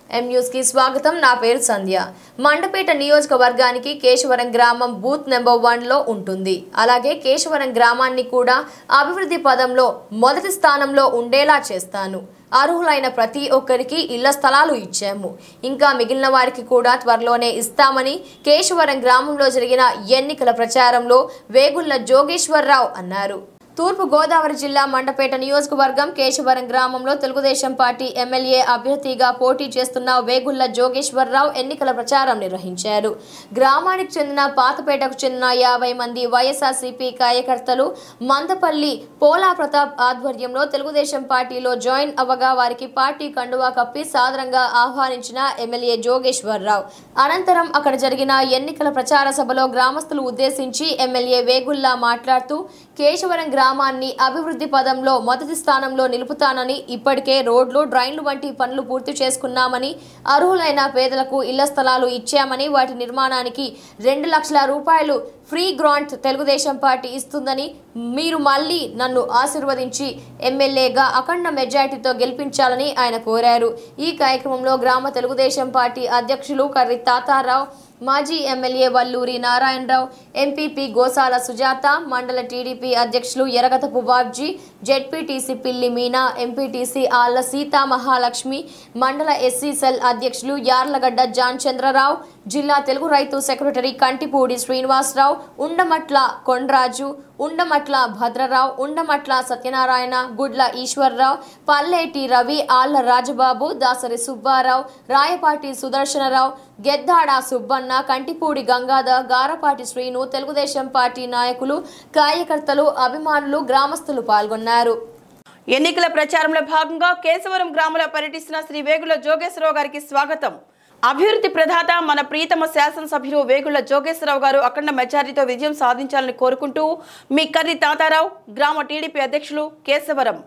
M news కి స్వాగతం నా పేరు సంధ్య మండపేట నియోజకవర్గానికి కేశవరం గ్రామం బూత్ నెంబర్ వన్ లో ఉంటుంది అలాగే కేశవరం గ్రామాన్ని కూడా అభివృద్ధి పదంలో మొదటి స్థానంలో ఉండేలా చేస్తాను అర్హులైన ప్రతి ఒక్కరికి ఇళ్ల స్థలాలు ఇచ్చాము ఇంకా మిగిలిన వారికి కూడా త్వరలోనే ఇస్తామని కేశవరం గ్రామంలో జరిగిన ఎన్నికల ప్రచారంలో వేగుళ్ల జోగేశ్వరరావు అన్నారు తూర్పు గోదావరి జిల్లా మండపేట నియోజకవర్గం కేశవరం గ్రామంలో తెలుగుదేశం పార్టీ ఎమ్మెల్యే అభ్యర్థిగా పోటీ చేస్తున్న వేగుళ్ల జోగేశ్వరరావు ఎన్నికల ప్రచారం నిర్వహించారు గ్రామానికి చెందిన పాతపేటకు చెందిన యాభై మంది వైఎస్ఆర్సీపీ కార్యకర్తలు మందపల్లి పోలా ప్రతాప్ ఆధ్వర్యంలో తెలుగుదేశం పార్టీలో జాయిన్ అవ్వగా వారికి పార్టీ కండువా కప్పి సాదరంగా ఆహ్వానించిన ఎమ్మెల్యే జోగేశ్వరరావు అనంతరం అక్కడ జరిగిన ఎన్నికల ప్రచార సభలో గ్రామస్తులు ఉద్దేశించి ఎమ్మెల్యే వేగుల్లా మాట్లాడుతూ కేశవరం గ్రామాన్ని అభివృద్ధి పదంలో మొదటి స్థానంలో నిలుపుతానని ఇప్పటికే రోడ్లు డ్రైన్లు వంటి పనులు పూర్తి చేసుకున్నామని అర్హులైన పేదలకు ఇళ్ల స్థలాలు ఇచ్చామని వాటి నిర్మాణానికి రెండు లక్షల రూపాయలు ఫ్రీ గ్రాంట్ తెలుగుదేశం పార్టీ ఇస్తుందని మీరు మళ్ళీ నన్ను ఆశీర్వదించి ఎమ్మెల్యేగా అఖండ మెజార్టీతో గెలిపించాలని ఆయన కోరారు ఈ కార్యక్రమంలో గ్రామ తెలుగుదేశం పార్టీ అధ్యక్షులు కర్రి తాతారావు మాజీ ఎమ్మెల్యే వల్లూరి నారాయణరావు ఎంపీపీ గోసాల సుజాత మండల టీడీపీ అధ్యక్షులు ఎరగతపు బాబ్జీ జెడ్పీటీసీ పిల్లి మీనా ఎంపీటీసీ ఆళ్ల సీతా మహాలక్ష్మి మండల ఎస్సీ సెల్ అధ్యక్షులు యార్లగడ్డ జాన్ చంద్రరావు జిల్లా తెలుగు రైతు సెక్రటరీ కంటిపూడి శ్రీనివాసరావు ఉండమట్ల కొండ్రాజు ఉండమట్ల భద్రరావు ఉండమట్ల సత్యనారాయణ గుడ్ల ఈశ్వర్రావు పల్లేటి రవి ఆళ్ల రాజబాబు దాసరి సుబ్బారావు రాయపాటి సుదర్శనరావు గెద్దాడ సుబ్బన్న కంటిపూడి గంగాధర్ గారపాటి శ్రీను తెలుగుదేశం పార్టీ నాయకులు కార్యకర్తలు అభిమానులు గ్రామస్తులు పాల్గొన్నారు ఎన్నికల ప్రచారంలో భాగంగా కేశవరం గ్రామంలో పర్యటిస్తున్న శ్రీ వేగుల జోగేశ్వరరావు గారికి స్వాగతం అభివృద్ధి ప్రదాత మన ప్రీతమ శాసనసభ్యులు వేగుల జోగేశ్వరరావు గారు అఖండ మెజారిటీతో విజయం సాధించాలని కోరుకుంటూ మీ కర్రి తాతారావు గ్రామ టీడీపీ అధ్యక్షులు కేశవరం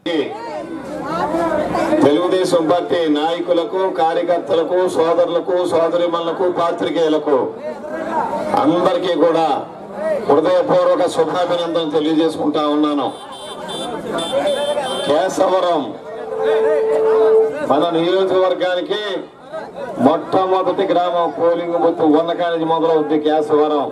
తెలుగుదేశం పార్టీ నాయకులకు కార్యకర్తలకు సోదరులకు సోదరిమణులకు పాత్రికేయులకు అందరికీ కూడా హృదయపూర్వక శుభాభినందనలు తెలియజేసుకుంటా ఉన్నాను కేశవరం మన నియోజకవర్గానికి మొట్టమొదటి గ్రామం పోలింగ్ బుత్ ఉన్నకాడి నుంచి మొదలవుద్ది కేశవరం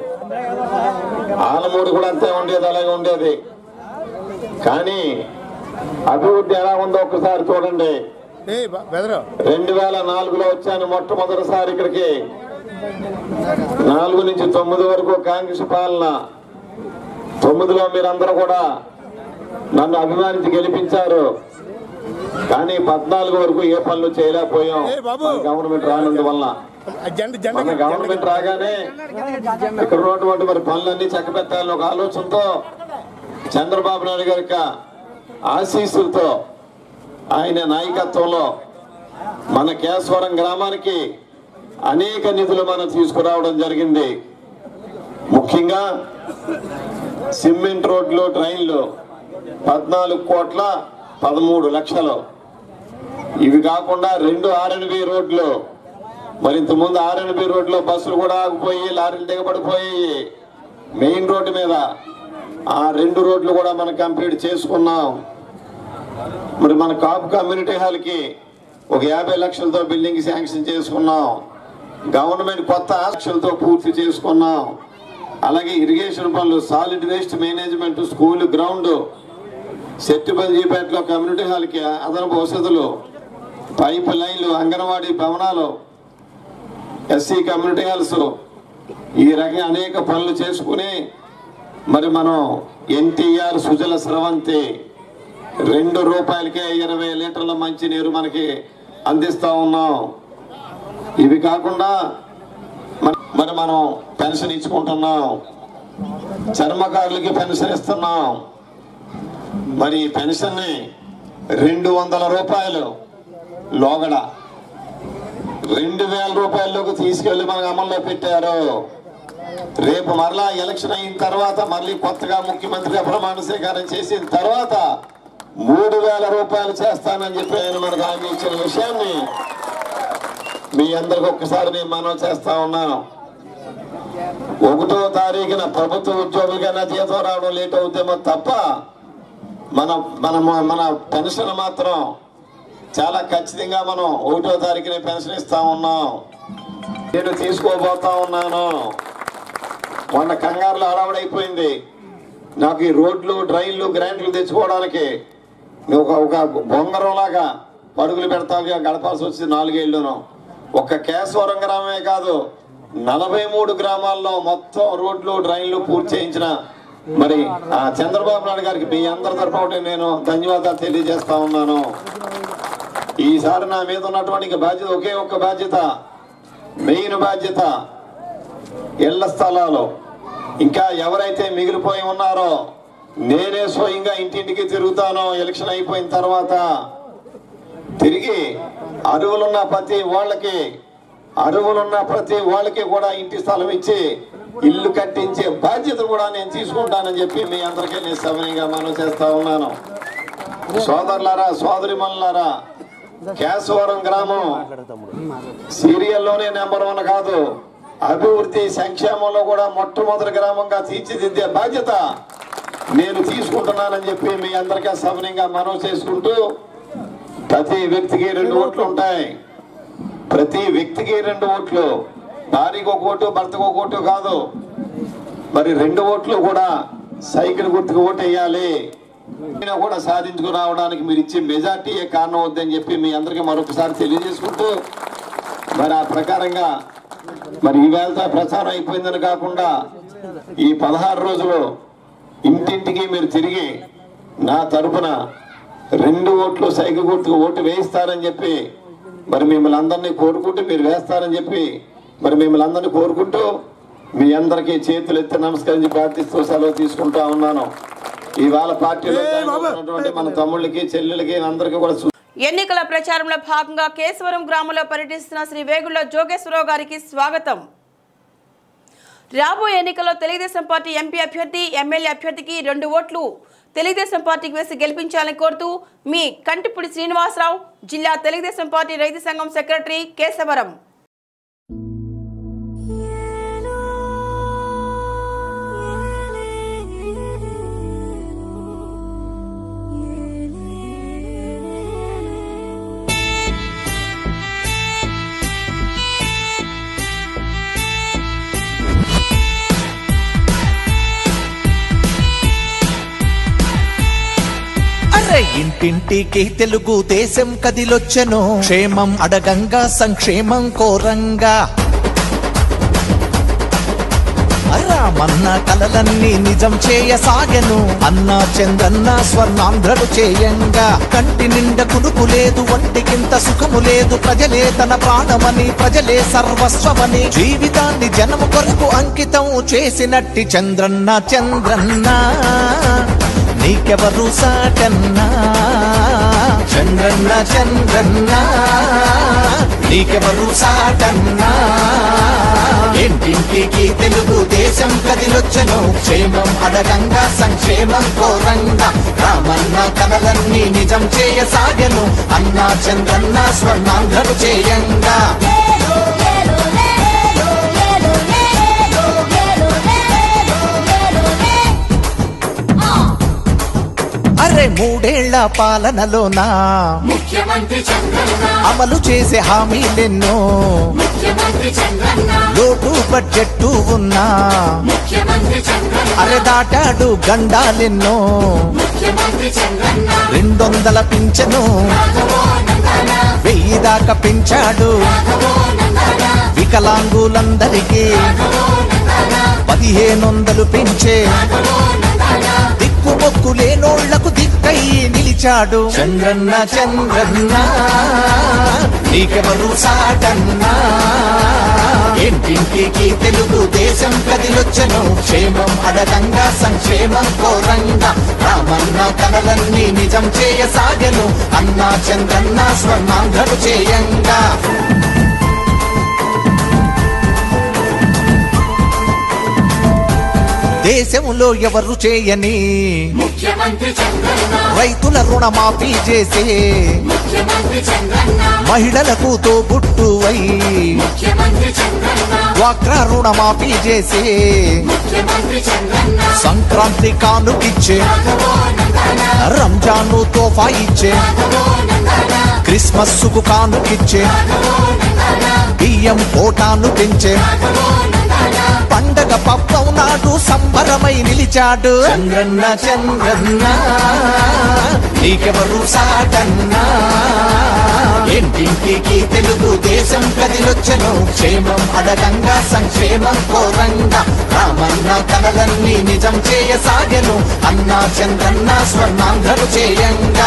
ఆలమూరు కూడా అంతే ఉండేది అలాగే ఉండేది కానీ అభివృద్ధి ఎలా ఉందో ఒక్కసారి చూడండి ఏయ్ బ- బెదరు రెండు వేల నాలుగులో వచ్చాను మొట్టమొదటిసారి ఇక్కడికి నాలుగు నుంచి తొమ్మిది వరకు కాంగ్రెస్ పాలన తొమ్మిదిలో మీరందరూ కూడా నన్ను అభిమానించి గెలిపించారు కానీ పద్నాలుగు వరకు ఏ పనులు చేయలేకపోయాం ఏయ్ బాబు. మన గవర్నమెంట్ రానందువల్ల ఆ జెండ జెండ మన గవర్నమెంట్ రాగానే ఇక్కడ ఉన్నటువంటి మరి పనులన్నీ చక్కబెట్టాలని ఒక ఆలోచనతో చంద్రబాబు నాయుడు గారి యొక్క ఆశీస్సులతో ఆయన నాయకత్వంలో మన కేశవరం గ్రామానికి అనేక నిధులు మనం తీసుకురావడం జరిగింది ముఖ్యంగా సిమెంట్ రోడ్లు ట్రైన్లు పద్నాలుగు కోట్ల పదమూడు లక్షలు ఇవి కాకుండా రెండు ఆర్ఎన్బి రోడ్లు మరి ఇంతకుముందు ఆర్ఎన్బి రోడ్లో బస్సులు కూడా ఆగిపోయి లారీలు దిగబడిపోయి మెయిన్ రోడ్డు మీద ఆ రెండు రోడ్లు కూడా మనం కంప్లీట్ చేసుకున్నాం మరి మన కాపు కమ్యూనిటీ హాల్కి ఒక యాభై లక్షలతో బిల్డింగ్ శాంక్షన్ చేసుకున్నాం గవర్నమెంట్ కొత్త లక్షలతో పూర్తి చేసుకున్నాం అలాగే ఇరిగేషన్ పనులు solid waste management school ground సెట్టుపల్లిపేటలో కమ్యూనిటీ హాల్కి అదనపు వసతులు పైప్ లైన్లు అంగన్వాడీ భవనాలు ఎస్సీ కమ్యూనిటీ హాల్స్ ఈ రకంగా అనేక పనులు చేసుకుని మరి మనం ఎన్టీఆర్ సుజల స్రవంతి రెండు రూపాయలకే ఇరవై లీటర్ల మంచినీరు మనకి అందిస్తా ఉన్నాం ఇవి కాకుండా మన- మరి మనం పెన్షన్ ఇచ్చుకుంటున్నాం చర్మకారులకి పెన్షన్ ఇస్తున్నాం మరి ఈ పెన్షన్ని రెండు వందల రూపాయలు లోగడ రెండు వేల రూపాయల్లోకి తీసుకెళ్లి మనకు అమల్లో పెట్టారు రేపు మరలా ఎలక్షన్ అయిన తర్వాత మళ్ళీ కొత్తగా ముఖ్యమంత్రిగా ప్రమాణ స్వీకారం చేసిన తర్వాత మూడు వేల రూపాయలు చేస్తానని చెప్పి ఆయన మనకు హామీ ఇచ్చిన విషయాన్ని మీ అందరికి ఒక్కసారి నేను మనం చేస్తా ఉన్నాను ఒకటో తారీఖున ప్రభుత్వ ఉద్యోగులకైనా జీతం రావడం లేట్ అవుతేమో తప్ప మన మన మన పెన్షన్ మాత్రం చాలా ఖచ్చితంగా మనం ఒకటో తారీఖున పెన్షన్ ఇస్తా ఉన్నాం నేను తీసుకోబోతా ఉన్నాను మొన్న కంగారులో అలవడైపోయింది నాకు ఈ రోడ్లు డ్రైన్లు గ్రాంట్లు తెచ్చుకోవడానికి ఒక ఒక బొంగరంలాగా పరుగులు పెడతాగా గడపాల్సి వచ్చింది నాలుగేళ్లును ఒక్క కేశవరం గ్రామమే కాదు నలభై మూడు గ్రామాల్లో మొత్తం రోడ్లు డ్రైన్లు పూర్తి చేయించిన మరి ఆ చంద్రబాబు నాయుడు గారికి మీ అందరి తరపున నేను ధన్యవాదాలు తెలియజేస్తా ఉన్నాను ఈసారి నా మీద ఉన్నటువంటి బాధ్యత ఒకే ఒక్క బాధ్యత మెయిన్ బాధ్యత ఇళ్ల స్థలాలు ఇంకా ఎవరైతే మిగిలిపోయి ఉన్నారో నేనే స్వయంగా ఇంటింటికి తిరుగుతాను ఎలక్షన్ అయిపోయిన తర్వాత తిరిగి అరువులున్న ప్రతి వాళ్ళకి అరువులున్న ప్రతి వాళ్ళకి కూడా ఇంటి స్థలం ఇచ్చి ఇల్లు కట్టించే బాధ్యత కూడా నేను తీసుకుంటానని చెప్పి మీ అందరికీ నేను సవినీయంగా మనం చేస్తా ఉన్నాను సోదరులారా సోదరి కేశవరం గ్రామం సీరియల్లోనే నెంబర్ వన్ కాదు అభివృద్ధి సంక్షేమంలో కూడా మొట్టమొదటి గ్రామంగా తీర్చిదిద్దే బాధ్యత నేను తీసుకుంటున్నానని చెప్పి మీ అందరికీ సవనంగా మనవి చేసుకుంటూ ప్రతి వ్యక్తికి రెండు ఓట్లు ఉంటాయి ప్రతి వ్యక్తికి రెండు ఓట్లు భార్యకు ఒక ఓటు భర్తకు ఒక ఓటు కాదు మరి రెండు ఓట్లు కూడా సైకిల్ గుర్తుకు ఓటు వేయాలి అయినా కూడా సాధించుకుని రావడానికి మీరు ఇచ్చే మెజార్టీయే కారణం అవుద్దని చెప్పి మీ అందరికీ మరొకసారి తెలియజేసుకుంటూ మరి ఆ ప్రకారంగా మరి ఈవేళ ప్రచారం అయిపోయిందని కాకుండా ఈ పదహారు రోజులు ఇంటింటికి మీరు తిరిగి నా తరపున రెండు ఓట్లు సైకిల్ గుర్తుకు ఓటు వేయిస్తారని చెప్పి మరి మిమ్మల్ని అందరినీ కోరుకుంటూ మీరు వేస్తారని చెప్పి మరి మిమ్మల్ని అందరినీ కోరుకుంటూ మీ అందరికీ చేతులు ఎత్తి నమస్కరించి ప్రార్థిస్తూ సెలవు తీసుకుంటా ఉన్నాను ఇవాళ పార్టీలో జాయిన్ అవుతున్నటువంటి మన తమ్ముళ్ళకి చెల్లెలకి అందరికీ కూడా సు- ఎన్నికల ప్రచారంలో భాగంగా కేశవరం గ్రామంలో పర్యటిస్తున్న శ్రీ వేగుళ్ల జోగేశ్వరరావు గారికి స్వాగతం రాబోయే ఎన్నికల్లో తెలుగుదేశం పార్టీ ఎంపీ అభ్యర్థి ఎమ్మెల్యే అభ్యర్థికి రెండు ఓట్లు తెలుగుదేశం పార్టీకి వేసి గెలిపించాలని కోరుతూ మీ కంటిపూడి శ్రీనివాసరావు జిల్లా తెలుగుదేశం పార్టీ రైతు సంఘం సెక్రటరీ కేశవరం అరే ఇంటింటికి తెలుగు దేశం కదిలొచ్చెను క్షేమం అడగంగా సంక్షేమం కోరంగా రామన్న కలలన్నీ నిజం చేయసాగెను అన్నా చంద్రన్న స్వర్ణాంధ్రలు చేయంగా కంటి నిండ కునుకు లేదు వంటికింత సుఖము లేదు ప్రజలే తన ప్రాణమని ప్రజలే సర్వస్వమని జీవితాన్ని జనము కొరకు అంకితం చేసినట్టి చంద్రన్న చంద్రన్న నీకెవరు సాటన్నా చంద్రన్న చంద్రన్న నీకెవరు సాటన్నా ఇంటింటికి తెలుగు దేశం కదిలొచ్చను క్షేమం అడగంగా సంక్షేమం కోరంగా రామన్న కలలన్నీ నిజం చేయసాగెను అన్నా చంద్రన్న స్వర్ణాంధ్రలు చేయంగా అరే మూడేళ్ల పాలనలోనా ముఖ్యమంత్రి చంద్రన్న అమలు చేసే హామీలెన్నో ముఖ్యమంత్రి చంద్రన్న లోటు బడ్జెట్టు ఉన్నా ముఖ్యమంత్రి చంద్రన్న అరే దాటాడు గండాలెన్నో ముఖ్యమంత్రి చంద్రన్న రెండొందల పింఛను వెయ్యి దాకా పెంచాడు వికలాంగులందరికీ పదిహేను వందలు పెంచే దిక్కుమొక్కు లేనోళ్లకు దిక్కై నిలిచాడు చంద్రన్న చంద్రన్న నీకెవరు సాటన్నా ఇంటింటికి తెలుగు దేశం కదిలొచ్చను క్షేమం అడగంగా సంక్షేమం కోరంగా రామన్న కలలన్నీ నిజం చేయసాగెను అన్నా చంద్రన్న స్వర్ణాంధ్రలు చేయంగా దేశంలో ఎవరు చేయని ముఖ్యమంత్రి చంద్రన్న రైతుల రుణమాఫీ చేసే ముఖ్యమంత్రి చంద్రన్న మహిళలకు తోబుట్టువై ముఖ్యమంత్రి చంద్రన్న డ్వాక్రా రుణమాఫీ చేసే ముఖ్యమంత్రి చంద్రన్న సంక్రాంతి కానుకిచ్చే రంజాను తోఫా ఇచ్చే క్రిస్మస్ కు కానుకిచ్చే బియ్యం కోటాను పెంచే పండగ పప్పం నాడు సంబరమై నిలిచాడు చంద్రన్న చంద్రన్న నీకెవరు సాటన్నా ఇంటింటికి తెలుగు దేశం కదిలొచ్చను క్షేమం అడగంగా సంక్షేమం కోరంగా రామన్న కలలన్నీ నిజం చేయసాగెను అన్నా చంద్రన్న స్వర్ణాంధ్రలు చేయంగా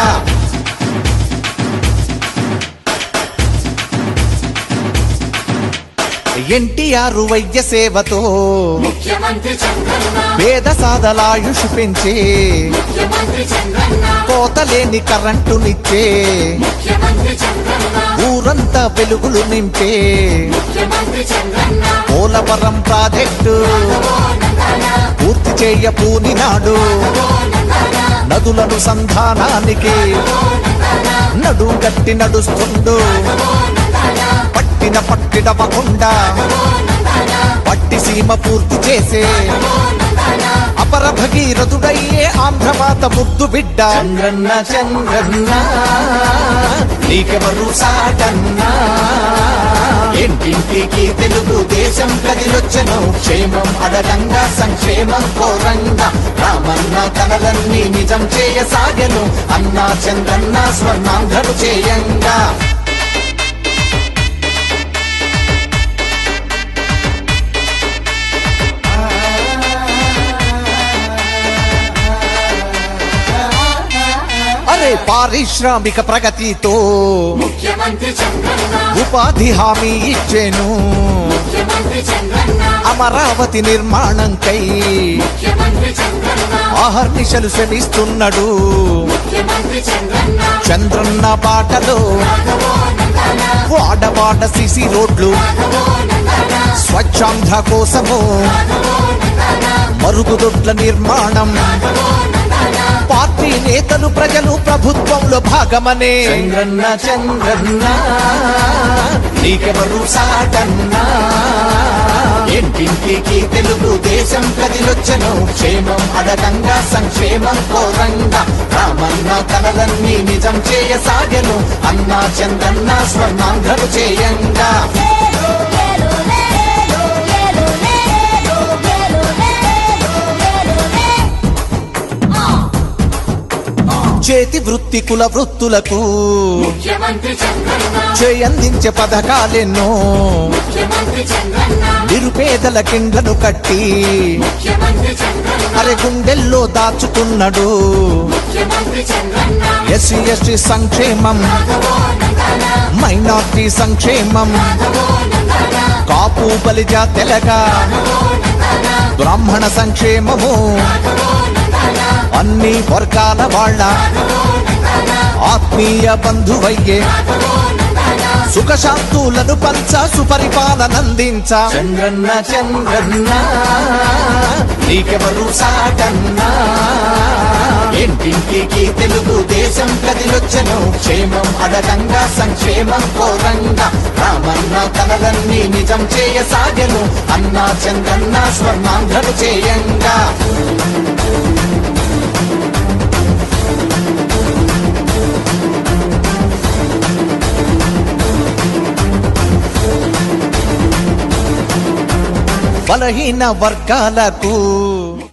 ఎన్టీఆర్ వైద్య సేవతో ముఖ్యమంత్రి చంద్రన్న పేద సాదలాయుషు పెంచే ముఖ్యమంత్రి చంద్రన్న కోతలేని కరెంటునిచ్చే ముఖ్యమంత్రి చంద్రన్న ఊరంతా వెలుగులు నింపే ముఖ్యమంత్రి చంద్రన్న పోలవరం ప్రాజెక్టు పూర్తి చేయ పూనినాడు నదులను సంధానానికి నడు గట్టి నడుస్తుండు పట్టిన పట్టిడవకుండా పట్టి సీమ పూర్తి చేసే అపర భగీరథుడయ్యే ఆంధ్రమాత ముద్దు బిడ్డ చంద్రన్న చంద్రన్న నీకెవరు సాటన్నా ఇంటింటికి తెలుగు దేశం కదిలొచ్చను క్షేమం అడగంగా సంక్షేమం కోరంగా రామన్న కలలన్నీ నిజం చేయసాగెను అన్నా చంద్రన్న స్వర్ణాంధ్రలు చేయంగా అరే పారిశ్రామిక ప్రగతితో ముఖ్యమంత్రి చంద్రన్న ఉపాధి హామీ ఇచ్చేను ముఖ్యమంత్రి చంద్రన్న అమరావతి నిర్మాణంకై ముఖ్యమంత్రి చంద్రన్న ఆహర్నిశలు శ్రమిస్తున్నాడు ముఖ్యమంత్రి చంద్రన్న చంద్రన్న బాటలో వాడవాడ సిసి రోడ్లు స్వచ్ఛాంధ్ర కోసము మరుగుదొడ్ల నిర్మాణం పార్టీ నేతలు ప్రజలు ప్రభుత్వంలో భాగమనే చంద్రన్న చంద్రన్న నీకెవరు సాటన్నా ఇంటింటికి తెలుగు దేశం కదిలొచ్చను క్షేమం అడగంగా సంక్షేమం కోరంగా రామన్న కలలన్నీ నిజం చేయసాగెను అన్నా చంద్రన్న స్వర్ణాంధ్రలు చేయంగా చేతి వృత్తి కుల వృత్తులకు ముఖ్యమంత్రి చంద్రన్న చేయందించే పథకాలెన్నో ముఖ్యమంత్రి చంద్రన్న నిరుపేదల కిండ్లను కట్టి ముఖ్యమంత్రి చంద్రన్న అరె గుండెల్లో దాచుకున్నాడు ముఖ్యమంత్రి చంద్రన్న ఎస్సీ ఎస్టీ సంక్షేమం మైనార్టీ సంక్షేమం కాపు బలిజ తెలగా బ్రాహ్మణ సంక్షేమము అన్ని వర్గాల వాళ్ళ ఆత్మీయ బంధువయ్యే సుఖశాంతులను పంచ సుపరిపాలనందించ చంద్రన్న చంద్రన్న నీకెవరు సాటన్నా ఇంటింటికి తెలుగు దేశం కదిలొచ్చను క్షేమం అడగంగా సంక్షేమం కోరంగా రామన్న కలలన్నీ నిజం చేయసాగెను అన్నా చంద్రన్న స్వర్ణాంధ్రలు చేయంగా బలహీన వర్గాలకు